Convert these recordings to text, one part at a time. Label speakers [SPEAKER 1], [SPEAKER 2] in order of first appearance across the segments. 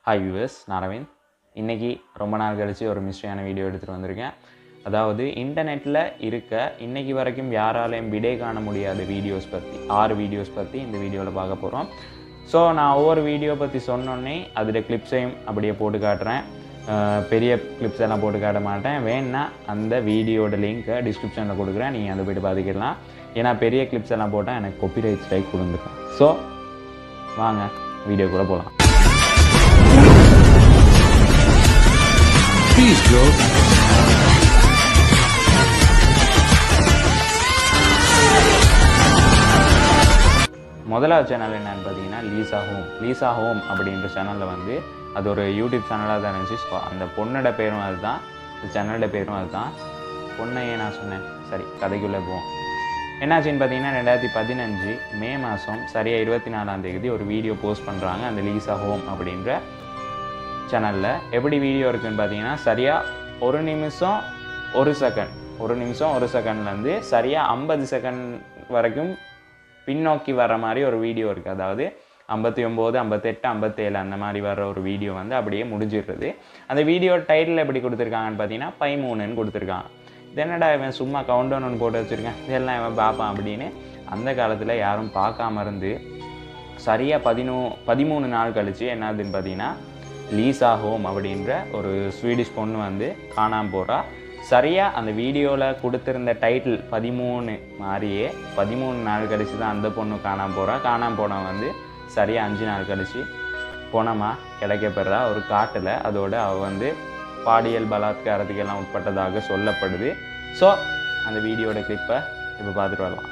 [SPEAKER 1] Hi viewers நான் அரவிந்த் இன்றைக்கி ரொம்ப நாள் கழித்து ஒரு மிஸ்ட்ரியான வீடியோ எடுத்துகிட்டு வந்திருக்கேன் அதாவது இன்டர்நெட்டில் இருக்க இன்னைக்கு வரைக்கும் யாராலையும் விடை காண முடியாத வீடியோஸ் பற்றி ஆறு வீடியோஸ் பற்றி இந்த வீடியோவில் பார்க்க போகிறோம் ஸோ நான் ஒவ்வொரு வீடியோ பற்றி சொன்னோன்னே அதில் கிளிப்ஸையும் அப்படியே போட்டு காட்டுறேன் அஹ் பெரிய கிளிப்ஸ் எல்லாம் போட்டு காட்ட மாட்டேன் வேணா அந்த வீடியோட லிங்க்கை டிஸ்கிரிப்ஷனில் கொடுக்குறேன் நீங்கள் அதை போய்ட்டு பார்த்துக்கலாம் ஏன்னா பெரிய கிளிப்ஸ் எல்லாம் போட்டால் எனக்கு காப்பிரைட் ஸ்ட்ரைக் கொடுத்துருக்கேன் ஸோ வாங்க வீடியோக்குள்ளே போகலாம்
[SPEAKER 2] Please, Joe.
[SPEAKER 1] முதலாவது சேனல் என்னன்னு பார்த்தீங்கன்னா லீசா ஹோம் லீசா ஹோம் அப்படின்ற சேனலில் வந்து அது ஒரு யூடியூப் சேனலாக தான் இருந்துச்சு ஸோ அந்த பொண்ணோட பேரும் அதுதான் இந்த சேனலோட பேரும் அதுதான் பொண்ணையே நான் சொன்னேன் சரி கதைக்குள்ளே போவோம் என்னாச்சுன்னு பார்த்தீங்கன்னா ரெண்டாயிரத்தி பதினஞ்சு மே மாதம் சரியாக இருபத்தி நாலாம் தேதி ஒரு வீடியோ போஸ்ட் பண்ணுறாங்க அந்த லீசா ஹோம் அப்படின்ற சேனலில் எப்படி வீடியோ இருக்குன்னு பார்த்தீங்கன்னா சரியாக ஒரு நிமிஷம் ஒரு செகண்ட் ஒரு நிமிஷம் ஒரு செகண்ட்லேருந்து சரியாக ஐம்பது செகண்ட் வரைக்கும் பின்னோக்கி வர மாதிரி ஒரு வீடியோ இருக்குது அதாவது ஐம்பத்தி ஒம்பது ஐம்பத்தெட்டு ஐம்பத்தேழு அந்த மாதிரி வர ஒரு வீடியோ வந்து அப்படியே முடிஞ்சிடுறது அந்த வீடியோ டைட்டில் எப்படி கொடுத்துருக்காங்கன்னு பார்த்தீங்கன்னா பைமூணுன்னு கொடுத்துருக்காங்க இது என்னடா இவன் சும்மா கவுண்டவுன் ஒன்று போட்டு வச்சுருக்கேன் இதெல்லாம் இவன் பார்ப்பான் அப்படின்னு அந்த காலத்தில் யாரும் பார்க்காம இருந்து சரியாக பதினூ பதிமூணு நாள் கழித்து என்னதுன்னு பார்த்தீங்கன்னா லீசா ஹோம் அப்படின்ற ஒரு ஸ்வீடிஷ் பொண்ணு வந்து காணாமல் போகிறா சரியாக அந்த வீடியோவில் கொடுத்துருந்த டைட்டில் பதிமூணு மாதிரியே பதிமூணு நாள் கழித்து தான் அந்த பொண்ணு காணாமல் போகிறா காணாமல் போனவன் வந்து சரியாக அஞ்சு நாள் கழித்து போனமா கிடைக்கப்பெறா ஒரு காட்டில் அதோட அவள் வந்து பாலியல் பலாத்காரத்துக்கு எல்லாம் உட்பட்டதாக சொல்லப்படுது ஸோ அந்த வீடியோட கிளிப்பை இப்போ பார்த்துட்டு வரலாம்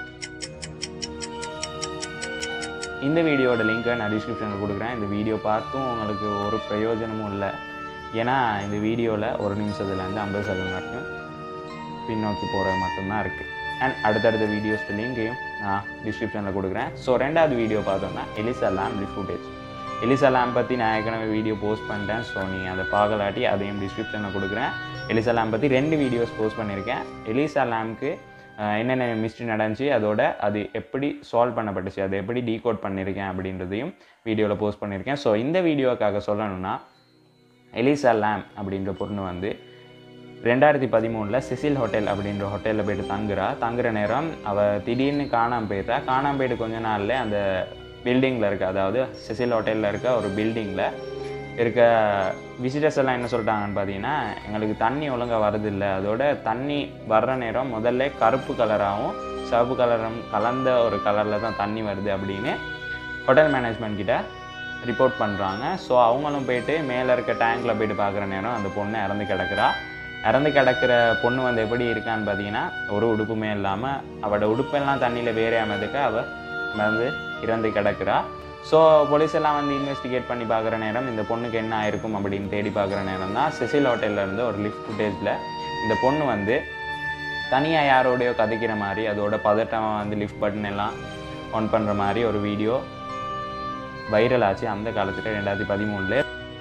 [SPEAKER 1] இந்த வீடியோட லிங்க்கை நான் டிஸ்கிரிப்ஷனில் கொடுக்குறேன் இந்த வீடியோ பார்த்தும் உங்களுக்கு ஒரு பிரயோஜனமும் இல்லை ஏன்னா இந்த வீடியோவில் ஒரு நிமிஷத்துலேருந்து ஐம்பது செகண்ட் வரைக்கும் பின்னோக்கி போகிறது மட்டும்தான் இருக்குது அண்ட் அடுத்தடுத்த வீடியோஸ் லிங்கையும் நான் டிஸ்கிரிப்ஷனில் கொடுக்குறேன் ஸோ ரெண்டாவது வீடியோ பார்த்தோம்னா Elisa Lam footage Elisa Lam பற்றி நான் ஏற்கனவே வீடியோ போஸ்ட் பண்ணிட்டேன் ஸோ நீங்கள் அதை பார்க்கலாட்டி அதையும் டிஸ்கிரிப்ஷனில் கொடுக்குறேன் எலிசா லேம்ப் பற்றி ரெண்டு வீடியோஸ் போஸ்ட் பண்ணியிருக்கேன் எலிசா லேம்ப்க்கு அஹ் என்னென்ன மிஸ்ட்ரி நடந்துச்சு அதோட அது எப்படி சால்வ் பண்ணப்பட்டுச்சு அதை எப்படி டீகோட் பண்ணியிருக்கேன் அப்படின்றதையும் வீடியோவில் போஸ்ட் பண்ணியிருக்கேன் ஸோ இந்த வீடியோக்காக சொல்லணும்னா எலிசா லேம் அப்படின்ற பொண்ணு வந்து ரெண்டாயிரத்தி பதிமூணில் சிசில் ஹோட்டல் அப்படின்ற ஹோட்டலில் போயிட்டு தங்குறா தங்குற நேரம் அவள் திடீர்னு காணாமல் போயிட்டா காணாமல் போயிட்டு கொஞ்ச நாள்ல அந்த பில்டிங்கில் இருக்க அதாவது சிசில் ஹோட்டலில் இருக்க ஒரு பில்டிங்கில் இருக்க விசிட்டர்ஸ் எல்லாம் என்ன சொல்லிட்டாங்கன்னு பார்த்தீங்கன்னா எங்களுக்கு தண்ணி ஒழுங்காக வரதில்லை அதோட தண்ணி வர்ற நேரம் முதல்ல கருப்பு கலராகவும் சிவப்பு கலரும் கலந்த ஒரு கலரில் தான் தண்ணி வருது அப்படின்னு ஹோட்டல் மேனேஜ்மெண்ட் கிட்ட ரிப்போர்ட் பண்ணுறாங்க ஸோ அவங்களும் போயிட்டு மேலே இருக்க டேங்க்கில் போயிட்டு பார்க்குற நேரம் அந்த பொண்ணு இறந்து கிடக்குறா இறந்து கிடக்கிற பொண்ணு வந்து எப்படி இருக்கான்னு பார்த்தீங்கன்னா ஒரு உடுப்புமே இல்லாமல் அவளோட உடுப்பெல்லாம் தண்ணியில் வேறே அமைதுக்கு அவள் வந்து இறந்து கிடக்குறா ஸோ போலீஸ் எல்லாம் வந்து இன்வெஸ்டிகேட் பண்ணி பார்க்குற நேரம் இந்த பொண்ணுக்கு என்ன ஆயிருக்கும் அப்படின்னு தேடி பார்க்குற நேரம் தான் செசில் ஹோட்டலில் இருந்து ஒரு லிஃப்ட் ஃபுட்டேஜில் இந்த பொண்ணு வந்து தனியாக யாரோடையோ கதைக்கிற மாதிரி அதோட பதட்டம் வந்து லிஃப்ட் பட்டன் எல்லாம் ஆன் பண்ணுற மாதிரி ஒரு வீடியோ வைரல் ஆச்சு அந்த காலத்தில் ரெண்டாயிரத்தி பதிமூணுல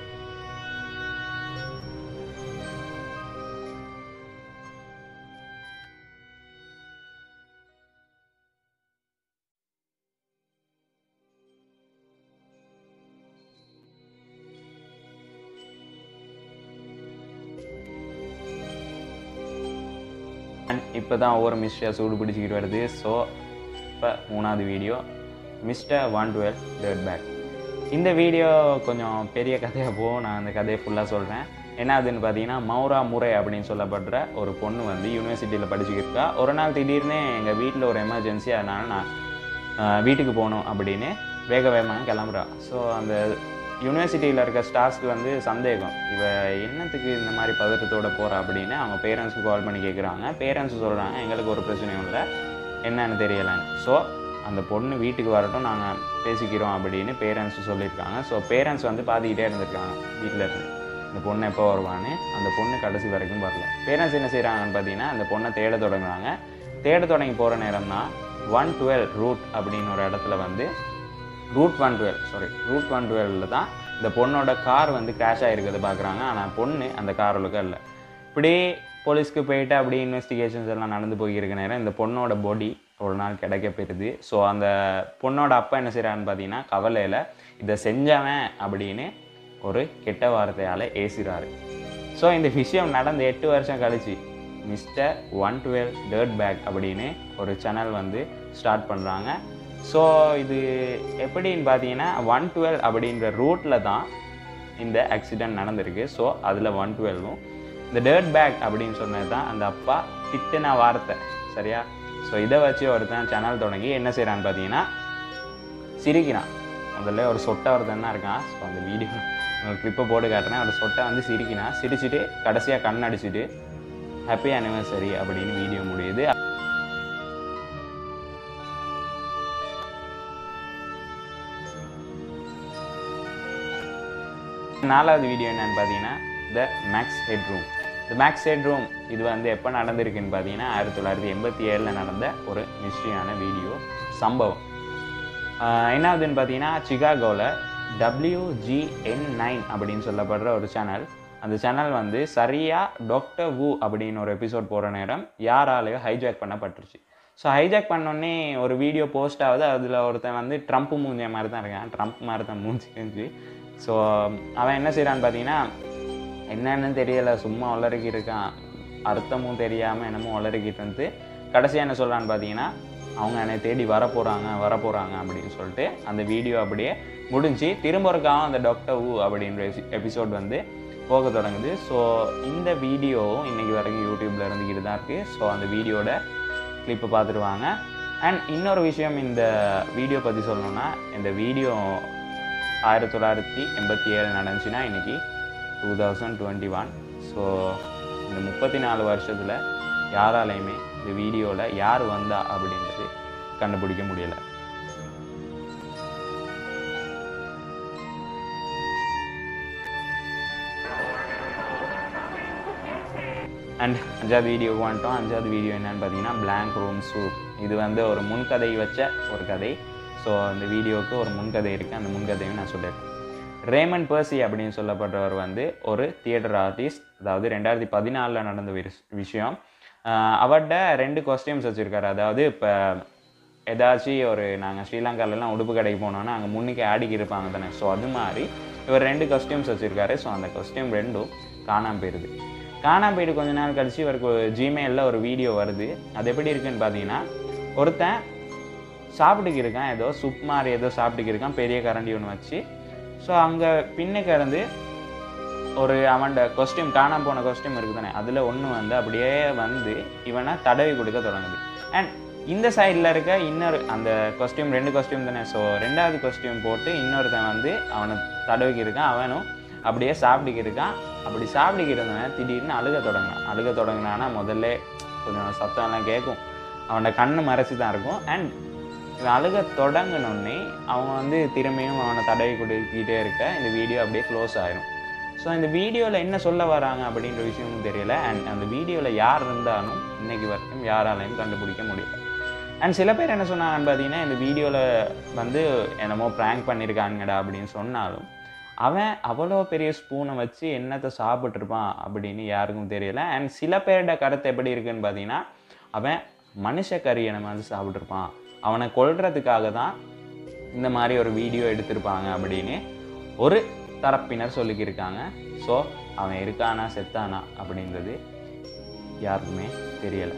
[SPEAKER 1] இப்போ தான் ஒவ்வொரு மிஸ்டர் சூடு பிடிச்சிக்கிட்டு வருது ஸோ இப்போ மூணாவது வீடியோ மிஸ்டர் ஒன் டுவெல் டேட் பேக் இந்த வீடியோ கொஞ்சம் பெரிய கதையாக போகும் நான் அந்த கதையை ஃபுல்லாக சொல்கிறேன் என்ன அதுன்னு பார்த்தீங்கன்னா மௌரா முறை அப்படின்னு சொல்லப்படுற ஒரு பொண்ணு வந்து யூனிவர்சிட்டியில் படிச்சுக்கிட்டு இருக்கா ஒரு நாள் திடீர்னு எங்கள் வீட்டில் ஒரு எமர்ஜென்சி அதனால் நான் ஆஹ், வீட்டுக்கு போகணும் அப்படின்னு வேக வேகமாக கிளம்புறா ஸோ அந்த யூனிவர்சிட்டியில் இருக்க ஸ்டாஃப்ஸ்க்கு வந்து சந்தேகம் இவ என்னத்துக்கு இந்த மாதிரி பதட்டத்தோட போகிறா அப்படின்னு அவங்க பேரண்ட்ஸ்க்கு கால் பண்ணி கேட்குறாங்க பேரண்ட்ஸ் சொல்கிறாங்க எங்களுக்கு ஒரு பிரச்சனையும் இல்லை என்னன்னு தெரியலைன்னு ஸோ அந்த பொண்ணு வீட்டுக்கு வரட்டும் நாங்கள் பேசிக்கிறோம் அப்படின்னு பேரண்ட்ஸ் சொல்லியிருக்காங்க ஸோ பேரண்ட்ஸ் வந்து பார்த்துக்கிட்டே இருந்திருக்காங்க வீட்டில் இருந்து இந்த பொண்ணு எப்போ வருவான்னு அந்த பொண்ணு கடைசி வரைக்கும் வரல பேரண்ட்ஸ் என்ன செய்கிறாங்கன்னு பார்த்தீங்கன்னா அந்த பொண்ணை தேட தொடங்குறாங்க தேட தொடங்கி போகிற நேரம் தான் ஒன் டுவெல் ரூட் அப்படின்னு ஒரு இடத்துல வந்து route one twelve sorry route one டுவெலில் தான் இந்த பொண்ணோட கார் வந்து கிராஷ் ஆகிருக்கிறத பார்க்குறாங்க ஆனால் பொண்ணு அந்த காரோலுக்கு இல்லை இப்படி போலீஸ்க்கு போயிட்டு அப்படியே இன்வெஸ்டிகேஷன்ஸ் எல்லாம் நடந்து போயிருக்க நேரம் இந்த பொண்ணோட பாடி ஒரு நாள் கிடைக்க பெறுது ஸோ அந்த பொண்ணோட அப்பா என்ன செய்கிறான்னு பார்த்தீங்கன்னா கவலையில் இதை செஞ்சவன் அப்படின்னு ஒரு கெட்ட வார்த்தையால் ஏசுகிறாரு ஸோ இந்த விஷயம் நடந்து எட்டு வருஷம் கழிச்சு mister one twelve dirt bag அப்படின்னு ஒரு சேனல் வந்து ஸ்டார்ட் பண்ணுறாங்க ஸோ இது எப்படின்னு பார்த்தீங்கன்னா ஒன் டுவெல் அப்படின்ற ரூட்டில் தான் இந்த ஆக்சிடெண்ட் நடந்திருக்கு ஸோ அதில் ஒன் டுவெல்வும் இந்த டர்ட் பேக் அப்படின்னு சொன்னது தான் அந்த அப்பா திட்டின வார்த்தை சரியா ஸோ இதை வச்சு ஒருத்தன் சேனல் தொடங்கி என்ன செய்கிறான்னு பார்த்தீங்கன்னா சிரிக்கிறான் முதல்ல ஒரு சொட்டை ஒருத்தன் தான் இருக்கான் ஸோ அந்த வீடியோ கிளிப்பை போட்டு காட்டுறேன் ஒரு சொட்டை வந்து சிரிக்கிறான் சிரிச்சுட்டு கடைசியாக கண் அடிச்சுட்டு ஹாப்பி அனிவர்சரி அப்படின்னு வீடியோ முடியுது நாலாவது வீடியோ என்னன்னு பார்த்தீங்கன்னா the Max Headroom the Max Headroom இது வந்து எப்போ நடந்திருக்குன்னு பார்த்தீங்கன்னா ஆயிரத்தி தொள்ளாயிரத்தி எண்பத்தி ஏழில் நடந்த ஒரு மிஸ்ட்ரியான வீடியோ சம்பவம் ஆஹ் என்னாவதுன்னு பார்த்தீங்கன்னா சிகாகோவில் டபிள்யூஜிஎன் நைன் அப்படின்னு சொல்லப்படுற ஒரு சேனல் அந்த சேனல் வந்து சரியாக டாக்டர் வு அப்படின்னு ஒரு எபிசோட் போகிற நேரம் யாராலேயோ ஹைஜாக் பண்ணப்பட்டுருச்சு ஸோ ஹைஜாக் பண்ணோடனே ஒரு வீடியோ போஸ்ட் ஆகுது அதில் ஒருத்தன் வந்து ட்ரம்ப் மூஞ்சிய மாதிரி தான் இருக்கான் ட்ரம்ப் மாதிரி தான் மூஞ்சி இருந்துச்சு ஸோ அவன் என்ன செய்கிறான்னு பார்த்தீங்கன்னா என்னன்னு தெரியலை சும்மா உளறிக்கி இருக்கான் அர்த்தமும் தெரியாமல் என்னமோ உளறிக்கிட்டு இருந்து கடைசியாக என்ன சொல்கிறான்னு பார்த்தீங்கன்னா அவங்க என்னை தேடி வரப்போகிறாங்க வரப்போகிறாங்க அப்படின்னு சொல்லிட்டு அந்த வீடியோ அப்படியே முடிஞ்சு திரும்ப ஒருக்காவும் அந்த டாக்டர் ஊ அப்படின்ற எபிசோட் வந்து போக தொடங்குது ஸோ இந்த வீடியோவும் இன்றைக்கி வரைக்கும் யூடியூப்பில் இருந்துக்கிட்டு தான் இருக்குது ஸோ அந்த வீடியோட கிளிப்பை பார்த்துட்டு வாங்க அண்ட் இன்னொரு விஷயம் இந்த வீடியோ பற்றி சொல்லணும்னா இந்த வீடியோ ஆயிரத்தி தொள்ளாயிரத்தி எண்பத்தி ஏழு நடந்துச்சுன்னா இன்றைக்கி two thousand twenty one so இந்த முப்பத்தி நாலு வருஷத்தில் யாராலையுமே இந்த வீடியோவில் யார் வந்தா அப்படின்றது கண்டுபிடிக்க முடியலை அண்ட் அஞ்சாவது வீடியோக்கு வந்துட்டோம் அஞ்சாவது வீடியோ என்னன்னு பார்த்தீங்கன்னா பிளாங்க் ரூம் சூப் இது வந்து ஒரு முன்கதை வச்ச ஒரு கதை ஸோ அந்த வீடியோவுக்கு ஒரு முன்கதை இருக்குது அந்த முன்கதையும் நான் சொல்லியிருக்கேன் ரேமன் பர்சி அப்படின்னு சொல்லப்படுறவர் வந்து ஒரு தியேட்டர் ஆர்டிஸ்ட் அதாவது ரெண்டாயிரத்தி பதினாலில் நடந்த விஷ- விஷயம் ஆஹ் அவர்கிட்ட ரெண்டு காஸ்டியூம்ஸ் வச்சுருக்காரு அதாவது இப்போ ஏதாச்சும் ஒரு நாங்கள் ஸ்ரீலங்காலலாம் உடுப்பு கடைக்கு போனோன்னா அங்கே முன்னுக்கு ஆடிக்கு இருப்பாங்க தானே ஸோ அது மாதிரி இவர் ரெண்டு காஸ்டியூம்ஸ் வச்சுருக்காரு ஸோ அந்த காஸ்டியூம் ரெண்டும் காணாமல் போயிடுது காணாமல் போயிட்டு கொஞ்ச நாள் கழிச்சு இவருக்கு ஜிமெயிலில் ஒரு வீடியோ வருது அது எப்படி இருக்குன்னு பார்த்தீங்கன்னா ஒருத்தன் சாப்பிட்டுக்கு இருக்கான் ஏதோ சுப் மாதிரி ஏதோ சாப்பிட்டுக்கு இருக்கான் பெரிய கரண்டி ஒன்று வச்சு ஸோ அங்கே பின்னுக்கு இருந்து ஒரு அவன்ட கொஸ்டியூம் காணாம போன கொஸ்டியூம் இருக்குது தானே அதில் ஒன்று வந்து அப்படியே வந்து இவனை தடவி கொடுக்க தொடங்குது அண்ட் இந்த சைடில் இருக்க இன்னொரு அந்த கொஸ்டியூம் ரெண்டு கொஸ்டியூம் தானே ஸோ ரெண்டாவது கொஸ்டியூம் போட்டு இன்னொருத்தன் வந்து அவனை தடவிக்கு இருக்கான் அவனும் அப்படியே சாப்பிட்டுக்கு இருக்கான் அப்படி சாப்பிட்டுக்கு இருந்தவன் திடீர்னு அழுக தொடங்கினான் அழுக தொடங்கினான்னா முதல்ல கொஞ்சம் சத்தம்லாம் கேட்கும் அவனோட கண்ணு மறைச்சி தான் இருக்கும் அண்ட் இவன் அழுக தொடங்கினோடனே அவன் வந்து திரும்பியும் அவனை தடவி கொடுக்கிட்டே இருக்க இந்த வீடியோ அப்படியே க்ளோஸ் ஆயிரும் ஸோ இந்த வீடியோவில் என்ன சொல்ல வராங்க அப்படின்ற விஷயமும் தெரியல அண்ட் அந்த வீடியோவில் யார் இருந்தாலும் இன்னைக்கு வரைக்கும் யாராலையும் கண்டுபிடிக்க முடியல அண்ட் சில பேர் என்ன சொன்னாங்கன்னு பார்த்தீங்கன்னா இந்த வீடியோவில் வந்து என்னமோ ப்ராங்க் பண்ணியிருக்காங்கடா அப்படின்னு சொன்னாலும் அவன் அவ்வளோ பெரிய ஸ்பூனை வச்சு என்னத்தை சாப்பிட்ருப்பான் அப்படின்னு யாருக்கும் தெரியல அண்ட் சில பேரோட கருத்து எப்படி இருக்குன்னு பார்த்தீங்கன்னா அவன் மனுஷ கறியை நம்ம வந்து சாப்பிட்ருப்பான் அவனை கொல்றதுக்காக தான் இந்த மாதிரி ஒரு வீடியோ எடுத்திருப்பாங்க அப்படின்னு ஒரு தரப்பினர் சொல்லிக்கிருக்காங்க ஸோ அவன் இருக்கானா செத்தானா அப்படின்றது யாருக்குமே தெரியலை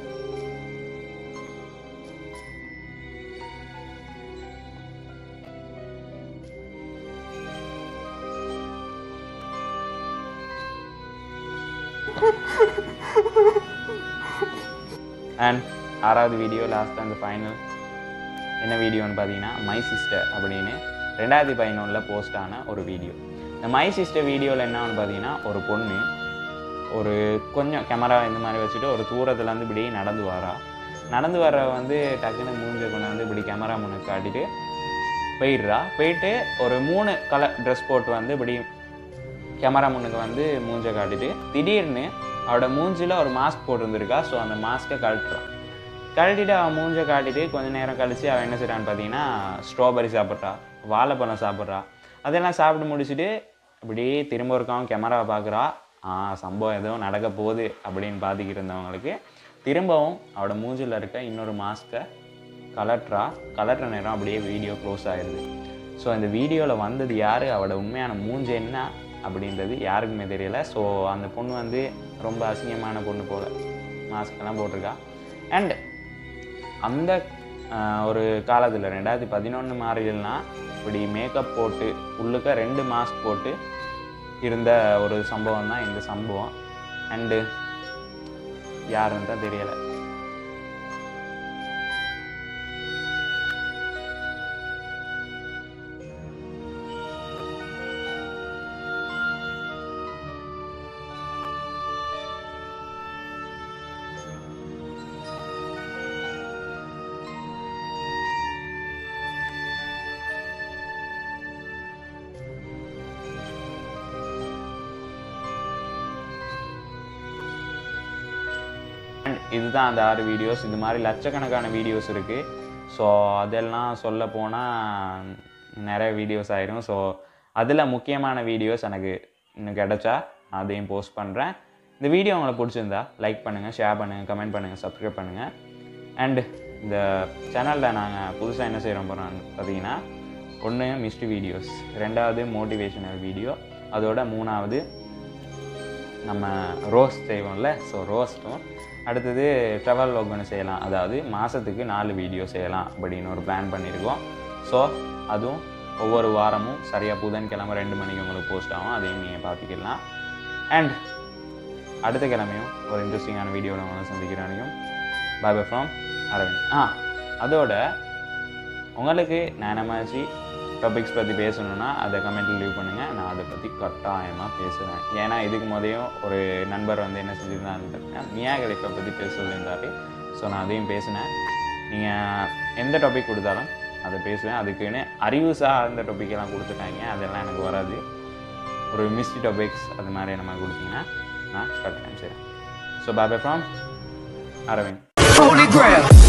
[SPEAKER 1] அண்ட் ஆறாவது வீடியோ லாஸ்ட் அந்த ஃபைனல் என்ன வீடியோன்னு பார்த்தீங்கன்னா மை சிஸ்டர் அப்படின்னு ரெண்டாயிரத்தி பதினொன்றில் போஸ்ட் ஆன ஒரு வீடியோ இந்த மை சிஸ்டர் வீடியோவில் என்னன்னு பார்த்தீங்கன்னா ஒரு பொண்ணு ஒரு கொஞ்சம் கேமரா இந்த மாதிரி வச்சுட்டு ஒரு தூரத்துலேருந்து இப்படி நடந்து வரா நடந்து வர வந்து டக்குன்னு மூஞ்ச கொண்டு வந்து இப்படி கேமரா முன்னுக்கு காட்டிட்டு போயிடுறா போயிட்டு ஒரு மூணு கலர் ட்ரெஸ் போட்டு வந்து இப்படி கேமரா முன்னுக்கு வந்து மூஞ்ச காட்டிட்டு திடீர்னு அவட மூஞ்சில ஒரு மாஸ்க் போட்டிருந்திருக்கா ஸோ அந்த மாஸ்க்கை கழட்டுறான் கழட்டிட்டு அவன் மூஞ்ச காட்டிட்டு கொஞ்ச நேரம் கழிச்சு அவன் என்ன செய்றான்னு பார்த்தீங்கன்னா ஸ்ட்ராபெரி சாப்பிட்றா வாழைப்பழம் சாப்பிட்றா அதெல்லாம் சாப்பிட்டு முடிச்சுட்டு இப்படியே திரும்ப இருக்கான் கேமராவை பார்க்குறா ஆ சம்பவம் ஏதோ நடக்க போகுது அப்படின்னு பார்த்துக்கிட்டு இருந்தவங்களுக்கு திரும்பவும் அவட மூஞ்சில் இருக்க இன்னொரு மாஸ்க்கை கலட்டுறா கலட்டுற நேரம் அப்படியே வீடியோ க்ளோஸ் ஆயிடுது ஸோ இந்த வீடியோவில் வந்தது யார் அவட உண்மையான மூஞ்சி என்ன அப்படின்றது யாருக்குமே தெரியல ஸோ அந்த பொண்ணு வந்து ரொம்ப அசிங்கமான பொண்ணு போல் மாஸ்க்கெல்லாம் போட்டிருக்கா அண்ட் அந்த ஆஹ், ஒரு காலத்தில் ரெண்டாயிரத்தி பதினொன்று மாறிலாம் இப்படி மேக்கப் போட்டு உள்ளுக்க ரெண்டு மாஸ்க் போட்டு இருந்த ஒரு சம்பவம் தான் இந்த சம்பவம் அண்டு யாருன்னு தான் தெரியலை And இதுதான் அந்த ஆறு வீடியோஸ் இது மாதிரி லட்சக்கணக்கான வீடியோஸ் இருக்குது ஸோ அதெல்லாம் சொல்ல போனால் நிறைய வீடியோஸ் ஆயிரும் ஸோ அதில் முக்கியமான வீடியோஸ் எனக்கு இன்னும் கிடச்சா நான் அதையும் போஸ்ட் பண்ணுறேன் இந்த வீடியோ உங்களுக்கு பிடிச்சிருந்தா லைக் பண்ணுங்கள் ஷேர் பண்ணுங்கள் கமெண்ட் பண்ணுங்கள் சப்ஸ்கிரைப் பண்ணுங்கள் அண்ட் இந்த சேனலில் நாங்கள் புதுசாக என்ன செய்கிறோம் போகிறோம் பார்த்தீங்கன்னா ஒன்று மிஸ்ட்ரி வீடியோஸ் ரெண்டாவது மோட்டிவேஷனல் வீடியோ அதோட மூணாவது நம்ம ரோஸ்ட் செய்வோம்ல ஸோ ரோஸ்ட்டும் அடுத்தது ட்ராவல் வ்ளாக் ஒன்று செய்யலாம் அதாவது மாதத்துக்கு நாலு வீடியோ செய்யலாம் அப்படின்னு ஒரு பிளான் பண்ணியிருக்கோம் ஸோ அதுவும் ஒவ்வொரு வாரமும் சரியாக புதன்கிழமை ரெண்டு மணிக்கு உங்களுக்கு போஸ்ட் ஆகும் அதையும் நீங்கள் பார்த்துக்கலாம் அண்ட் அடுத்த கிழமையும் ஒரு இன்ட்ரெஸ்டிங்கான வீடியோவில் உங்களை சந்திக்கிறேனையும் பாய் பை ஃப்ரம் அரவிந்த் ஆ அதோட உங்களுக்கு நான் என்ன மாதிரி டாபிக்ஸ் பற்றி பேசணுன்னா அதை கமெண்ட்டில் லீவ் பண்ணுங்கள் நான் அதை பற்றி கட்டாயமாக பேசுகிறேன் ஏன்னா இதுக்கு முதையும் ஒரு நண்பர் வந்து என்ன செஞ்சுருந்தாருன்னு மியா கலிஃபை பற்றி பேச சொல்லியிருந்தாரு ஸோ நான் அதையும் பேசினேன் நீங்கள் எந்த டாபிக் கொடுத்தாலும் அதை பேசுவேன் அதுக்குன்னு அறிவு சார்ந்த டாபிக்கெல்லாம் கொடுத்துட்டாங்க அதெல்லாம் எனக்கு வராது ஒரு மிஸ்டி டாபிக்ஸ் அது மாதிரி நம்ம கொடுத்தீங்கன்னா நான் கட்டாயம் செய்கிறேன் so bye bye from Aravind
[SPEAKER 2] Holy Grail.